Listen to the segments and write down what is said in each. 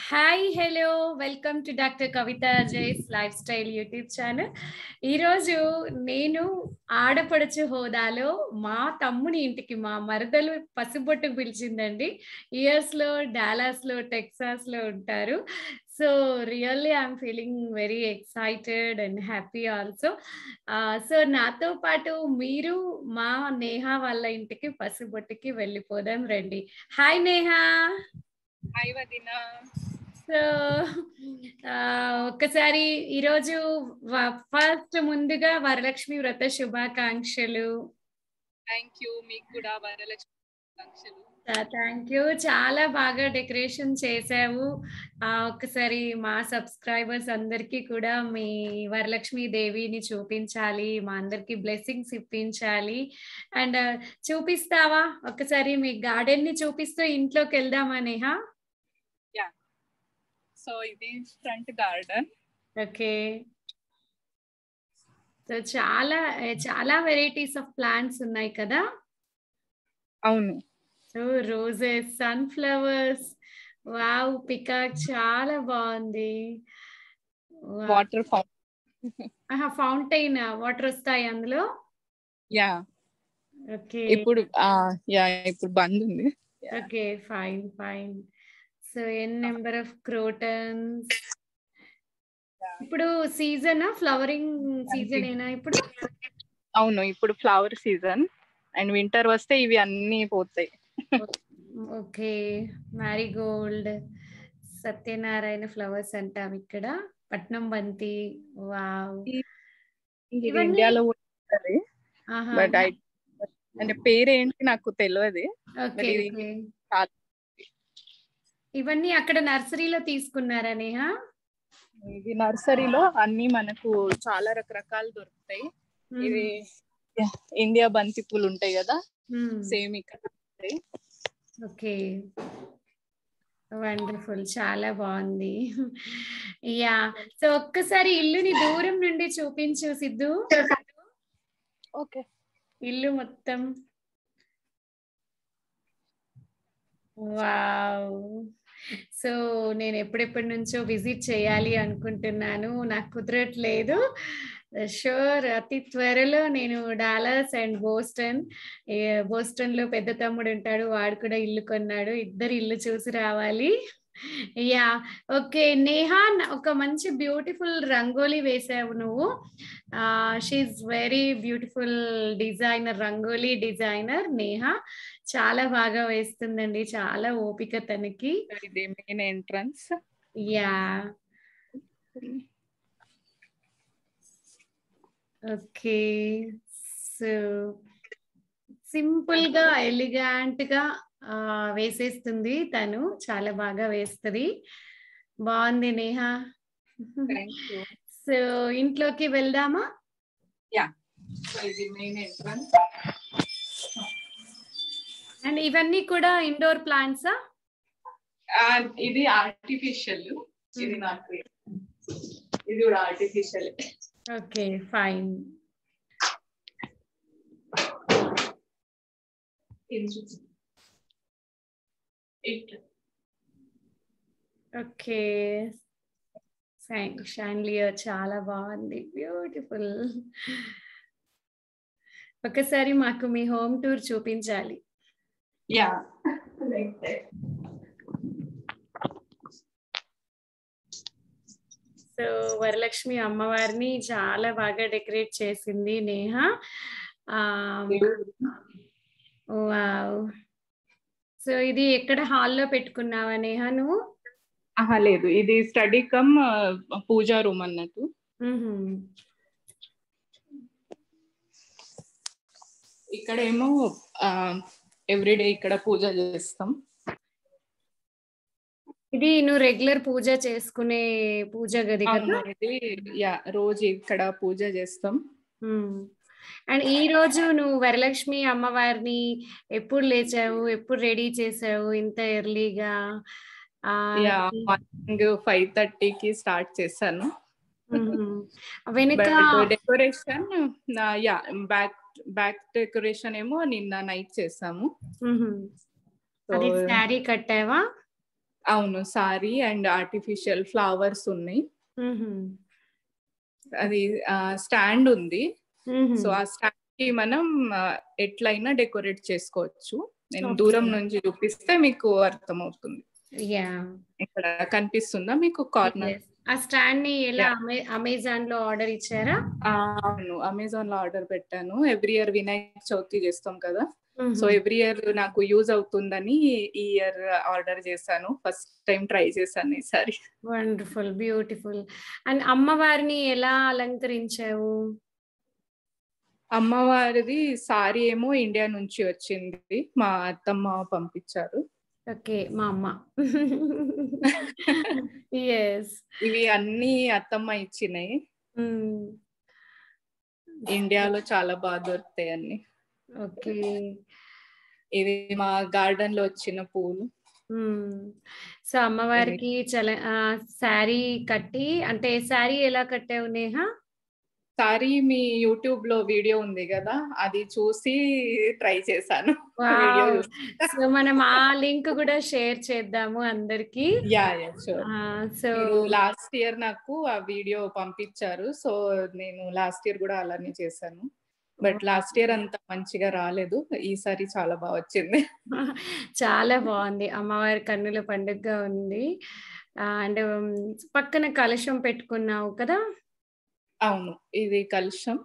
hi hello welcome to doctor Kavitha జైస్ life style YouTube channel ఈరోజు నేను ఆడపడుచు హోదాలో మా తమ్ముని ఇంటికి మా మరదలు పసుబొట్టుకు పిలిచిందండి ఇయర్స్ లో డాలాస్ లో టెక్సాస్ లో ఉంటారు so really I'm feeling very excited and happy also so నాతో పాటు మీరు మా నేహా వాళ్ళ ఇంటికి పసుబొట్టుకి వెళ్ళిపోదాం రండి హాయ్ నేహా హాయ్ వదిన సో ఒక్కసారి ఈరోజు ఫస్ట్ ముందుగా వరలక్ష్మి వ్రత శుభాకాంక్షలు థ్యాంక్ యూ మీకు కూడా వరలక్ష్మి ఆకాంక్షలు థ్యాంక్ యూ చాలా బాగా డెకరేషన్ చేసావు ఒక్కసారి మా సబ్స్క్రైబర్స్ అందరికీ కూడా మీ వరలక్ష్మి దేవిని చూపించాలి మా అందరికి బ్లెస్సింగ్స్ ఇప్పించాలి అండ్ చూపిస్తావా ఒక్కసారి మీ గార్డెన్ ని చూపిస్తూ ఇంట్లోకి వెళ్దామా నేహా యా సో ఇది ఫ్రంట్ గార్డెన్ ఓకే సో చాలా చాలా వెరైటీస్ ఆఫ్ ప్లాంట్స్ ఉన్నాయి కదా అవును so roses sunflowers wow peacock చాలా బాగుంది వాటర్ ఫౌంటైన్ వాటర్ వస్తాయి అందులో యా ఓకే ఇప్పుడు యా ఇప్పుడు బంద్ ఉంది okay fine fine so n number of crotons ఇప్పుడు సీజన్ ఫ్లవరింగ్ సీజన్ ఏనా ఇప్పుడు అవును ఇప్పుడు ఫ్లవర్ సీజన్ అండ్ వింటర్ వస్తే ఇవి అన్ని పోతాయి ఓకే మ్యారీగోల్డ్ సత్యనారాయణ ఫ్లవర్స్ అంటాం ఇక్కడ పట్నం బంతి వావ్ ఇది ఇండియాలో ఉంటుంది బట్ ఐ అంటే పేరు ఏంటి నాకు తెలియదు ఓకే ఇవన్నీ అక్కడ నర్సరీలో తీసుకున్నారా నేహా ఇది నర్సరీలో అన్ని మనకు చాలా రకరకాలు దొరుకుతాయి ఇది ఇండియా బంతి పూలు ఉంటాయి కదా సేమ్ ఇక్కడ ఓకే వండర్ఫుల్ చాలా బాగుంది యా సో ఒక్కసారి ఇల్లుని దూరం నుండి చూపించు సిద్ధు ఓకే ఇల్లు మొత్తం వావ్ సో నేను ఎప్పుడెప్పటి నుంచో విజిట్ చేయాలి అనుకుంటున్నాను నాకు కుదరట్లేదు షూర్ అతి త్వరలో నేను డాలస్ అండ్ బోస్టన్ బోస్టన్ లో పెద్ద తమ్ముడు ఉంటాడు వాడు కూడా ఇల్లు కొన్నాడు ఇద్దరు ఇల్లు చూసి రావాలి యా ఓకే నేహా ఒక మంచి బ్యూటిఫుల్ రంగోలీ వేసావు నువ్వు she very beautiful designer rangoli designer Neha చాలా బాగా వేస్తుందండి చాలా ఓపిక తనకి ఇది main entrance yeah okay so simple గా ఎలిగాంట్ గా వేసేస్తుంది తను చాలా బాగా వేస్తుంది బాగుంది నేహా సో ఇంట్లోకి వెళ్దామా యా సో ఇది మెయిన్ ఎంట్రన్స్ అండ్ ఇవన్నీ కూడా ఇండోర్ ప్లాంట్సా ఇది ఆర్టిఫిషియల్ ఇది నాకు ఇది కూడా artificial okay fine okay chandelier చాలా బాగుంది బ్యూటిఫుల్ ఒకసారి మాకు మీ హోమ్ టూర్ చూపించాలి యా సో వరలక్ష్మి అమ్మవారిని చాలా బాగా డెకరేట్ చేసింది నేహ వావ్ సో ఇది ఎక్కడ హాల్లో పెట్టుకున్నావా నేహ నువ్వు ఆహా లేదు ఇది స్టడీ కమ్ పూజా రూమ్ అన్నట్టు ఇక్కడ ఏమో ఎవ్రీడే ఇక్కడ పూజ చేస్తాం ఇది నువ్వు రెగ్యులర్ పూజ చేసుకునే పూజ గది కదా ఇది యా రోజు ఇక్కడ పూజ చేస్తాం అండ్ ఈ రోజు నువ్వు వరలక్ష్మి అమ్మవారిని ఎప్పుడు లేచావు ఎప్పుడు రెడీ చేసావు ఇంత ఎర్లీగా మార్నింగ్ ఫైవ్ థర్టీకి స్టార్ట్ చేశాను వెనుక decoration yeah back back decoration ఏమో నిన్న నైట్ చేసాము అది శారీ కట్టావా అవును సారీ అండ్ ఆర్టిఫిషియల్ ఫ్లవర్స్ ఉన్నాయి అది స్టాండ్ ఉంది సో ఆ స్టాండ్ కి మనం ఎట్లయినా డెకరేట్ చేసుకోవచ్చు నేను దూరం నుంచి చూపిస్తే మీకు అర్థం అవుతుంది యా ఇక్కడ కనిపిస్తుందా మీకు కార్నర్ ఆ స్టాండ్ ని ఎలా అమెజాన్ లో ఆర్డర్ ఇచ్చారా అవును అమెజాన్ లో ఆర్డర్ పెట్టాను ఎవ్రీ ఇయర్ వినాయక చవితి చేస్తాం కదా సో ఎవ్రీ ఇయర్ నాకు యూజ్ అవుతుందని ఈ ఇయర్ ఆర్డర్ చేశాను ఫస్ట్ టైం ట్రై చేశాను ఈసారి వండర్ఫుల్ బ్యూటిఫుల్ అండ్ అమ్మవారిని ఎలా అలంకరించావు అమ్మవారిది సారీ ఏమో ఇండియా నుంచి వచ్చింది మా అత్తమ్మ పంపించారు ఓకే మా అమ్మ ఎస్ ఇవి అన్ని అత్తమ్మ ఇచ్చినాయి ఇండియాలో చాలా బాగా దొరుకుతాయి అన్ని ఓకే ఇది మా గార్డెన్ లో వచ్చిన పూలు సో అమ్మవారికి చల శారీ కట్టి అంటే శారీ ఎలా కట్టావు నేహ సారీ మీ యూట్యూబ్ లో వీడియో ఉంది కదా అది చూసి ట్రై చేశాను సో మనం ఆ లింక్ కూడా షేర్ చేద్దాము అందరికి yeah yeah so last year నాకు ఆ వీడియో పంపించారు సో నేను లాస్ట్ ఇయర్ కూడా అలానే చేశాను బట్ లాస్ట్ ఇయర్ అంత మంచిగా రాలేదు ఈసారి చాలా బాగా వచ్చింది చాలా బాగుంది అమ్మవారి కన్నుల పండుగగా ఉంది అండ్ పక్కన కలశం పెట్టుకున్నావు కదా అవును ఇది కలుషం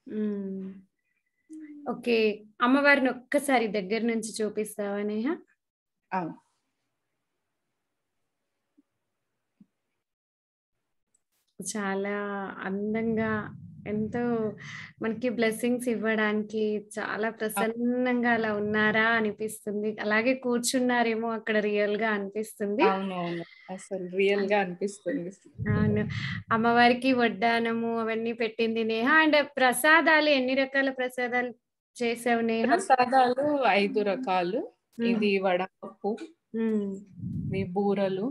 ఓకే అమ్మవారిని ఒక్కసారి దగ్గర నుంచి చూపిస్తావా నేహ అవును చాలా అందంగా ఎంతో మనకి బ్లెస్సింగ్స్ ఇవ్వడానికి చాలా ప్రసన్నంగా అలా ఉన్నారా అనిపిస్తుంది అలాగే కూర్చున్నారేమో అక్కడ రియల్ గా అనిపిస్తుంది అవునవును అసలు రియల్ గా అనిపిస్తుంది అవును అమ్మవారికి వడ్డానము అవన్నీ పెట్టింది నేహ అండ్ ప్రసాదాలు ఎన్ని రకాల ప్రసాదాలు చేసావు నేహ ప్రసాదాలు ఐదు రకాలు ఇది వడపప్పు ఇది బూరలు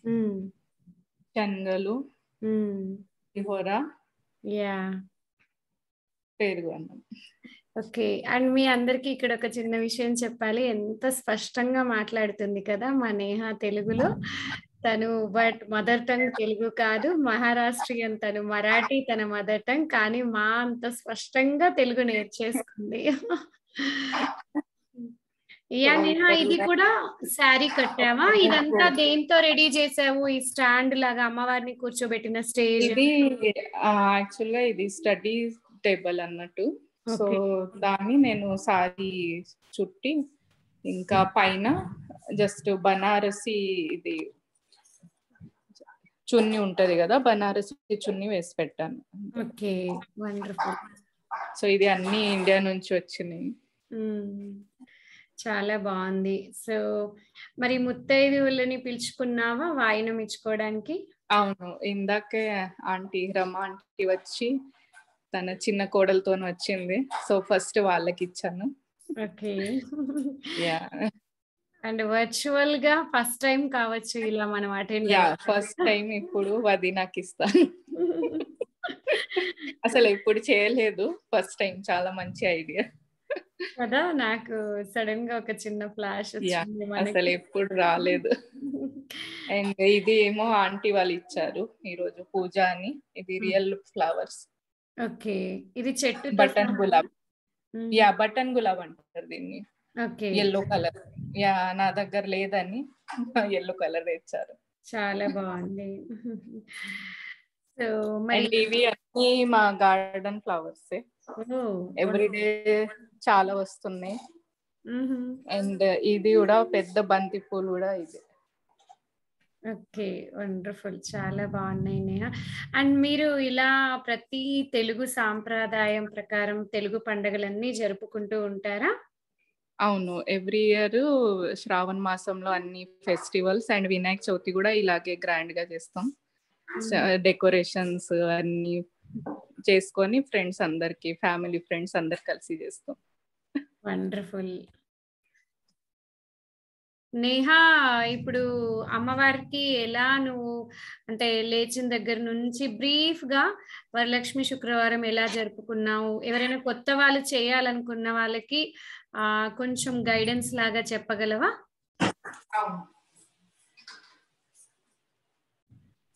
శనగలు పులిహోర యా పెరుగు అన్నం ఓకే అండ్ మీ అందరికి ఇక్కడ ఒక చిన్న విషయం చెప్పాలి ఎంత స్పష్టంగా మాట్లాడుతుంది కదా మా నేహ తెలుగులో తను బట్ మదర్ టంగ్ తెలుగు కాదు మహారాష్ట్రియన్ తను మరాఠీ తన మదర్ టంగ్ కానీ మా అంత స్పష్టంగా తెలుగు నేర్చేసుకుంది యా నేహ ఇది కూడా శారీ కట్టావా ఇదంతా దేంతో రెడీ చేసావు ఈ స్టాండ్ లాగా అమ్మవారిని కూర్చోబెట్టిన స్టేజ్ ఇది యాక్చువల్ గా ఇది స్టడీ టేబుల్ అన్నట్టు సో దాన్ని నేను సారీ చుట్టి ఇంకా పైన జస్ట్ బనారసి ఇది చున్ని ఉంటది కదా బనారసి చున్ని వేసి పెట్టాను ఓకే వండర్ఫుల్ సో ఇది అన్ని ఇండియా నుంచి వచ్చినాయి చాలా బాగుంది సో మరి ముత్తైదువులని పిలుచుకున్నావా వాయినం ఇచ్చుకోవడానికి అవును ఇందాకే ఆంటీ రమ ఆంటీ వచ్చి తన చిన్న కోడలతో వచ్చింది సో ఫస్ట్ వాళ్ళకి ఇచ్చాను ఓకే యా అండ్ వర్చువల్ గా ఫస్ట్ టైం కావచ్చు ఇలా మనం అటెండ్ యా ఫస్ట్ టైం ఇప్పుడు అది నాకు ఇస్తాను అసలు ఎప్పుడు చేయలేదు ఫస్ట్ టైం చాలా మంచి ఐడియా కదా నాకు సడన్ గా ఒక చిన్న ఫ్లాష్ అసలు ఎప్పుడు రాలేదు అండ్ ఇది ఏమో ఆంటీ వాళ్ళు ఇచ్చారు ఈ రోజు పూజ అని ఇది రియల్ ఫ్లవర్స్ ఓకే ఇది చెట్టు బటన్ గులాబ్ యా బటన్ గులాబ్ అంటారు దీన్ని ఓకే ఎల్లో కలర్ యా నా దగ్గర లేదని ఎల్లో కలర్ తెచ్చారు చాలా బాగుంది సో మరి ఇవి అన్ని మా గార్డెన్ ఫ్లవర్స్ ఎవ్రీడే చాలా వస్తున్నాయి అండ్ ఇది కూడా పెద్ద బంతి పూలు కూడా ఇది ఓకే వండర్ఫుల్ చాలా బాగున్నాయి నేహ అండ్ మీరు ఇలా ప్రతి తెలుగు సాంప్రదాయం ప్రకారం తెలుగు పండుగలన్నీ జరుపుకుంటూ ఉంటారా అవును ఎవ్రీ ఇయర్ శ్రావణ మాసంలో అన్ని ఫెస్టివల్స్ అండ్ వినాయక చవితి కూడా ఇలాగే గ్రాండ్ గా చేస్తాం డెకరేషన్స్ అన్ని చేసుకొని ఫ్రెండ్స్ అందరికి ఫ్యామిలీ ఫ్రెండ్స్ అందరు కలిసి చేస్తాం వండర్ఫుల్ నేహ ఇప్పుడు అమ్మవారికి ఎలా నువ్వు అంటే లేచిన దగ్గర నుంచి బ్రీఫ్ గా వరలక్ష్మి శుక్రవారం ఎలా జరుపుకున్నావు ఎవరైనా కొత్త వాళ్ళు చేయాలనుకున్న వాళ్ళకి ఆ కొంచెం గైడెన్స్ లాగా చెప్పగలవా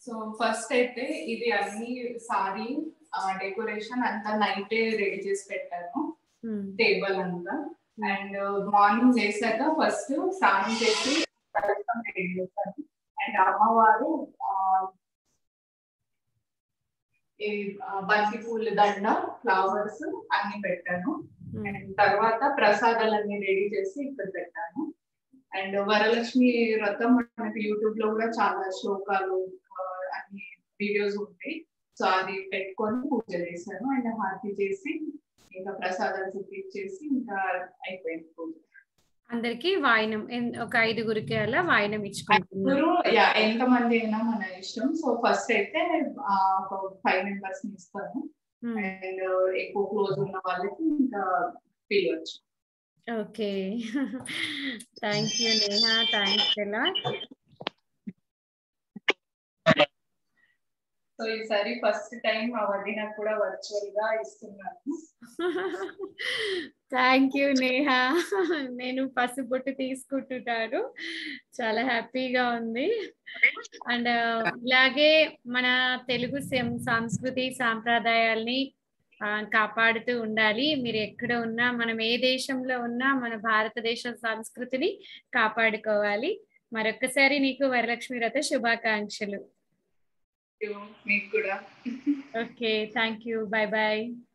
సో ఫస్ట్ అయితే ఇది అన్ని సారీ డెకరేషన్ అంతా నైట్ రెడీ చేసి పెట్టాను టేబుల్ అంతా అండ్ మార్నింగ్ చేశాక ఫస్ట్ స్నానం చేసి రెడీ చేశాను అండ్ అమ్మవారు ఈ బంతి పూల దండ ఫ్లవర్స్ అన్ని పెట్టాను అండ్ తర్వాత ప్రసాదాలన్నీ రెడీ చేసి ఇక్కడ పెట్టాను అండ్ వరలక్ష్మి వ్రతం మనకి యూట్యూబ్ లో కూడా చాలా శ్లోకాలు అన్ని వీడియోస్ ఉంటాయి సో అది పెట్టుకొని పూజ చేశాను అండ్ హారతి చేసి ఇంకా ప్రసాదాలు చూపించేసి ఇంకా అయిపోయింది పూజ అందరికి వాయినం ఒక ఐదుగురికి అలా వాయినం ఇచ్చుకుంటున్నారు యా ఎంత మంది అయినా మన ఇష్టం సో ఫస్ట్ అయితే ఒక ఫైవ్ మెంబర్స్ ని ఇస్తాను అండ్ ఎక్కువ క్లోజ్ ఉన్న వాళ్ళకి ఇంకా పిలవచ్చు okay thank you Neha thanks ఎలా సో ఈసారి ఫస్ట్ టైం మా వదిన కూడా వర్చువల్ గా ఇస్తున్నాను థ్యాంక్ యూ నేహా నేను పసుపొట్టు తీసుకుంటున్నాను చాలా హ్యాపీగా ఉంది అండ్ ఇలాగే మన తెలుగు సంస్కృతి సాంప్రదాయాల్ని కాపాడుతూ ఉండాలి మీరు ఎక్కడ ఉన్నా మనం ఏ దేశంలో ఉన్నా మన భారతదేశ సంస్కృతిని కాపాడుకోవాలి మరొకసారి నీకు వరలక్ష్మి వ్రత శుభాకాంక్షలు మీకు కూడా okay thank you bye bye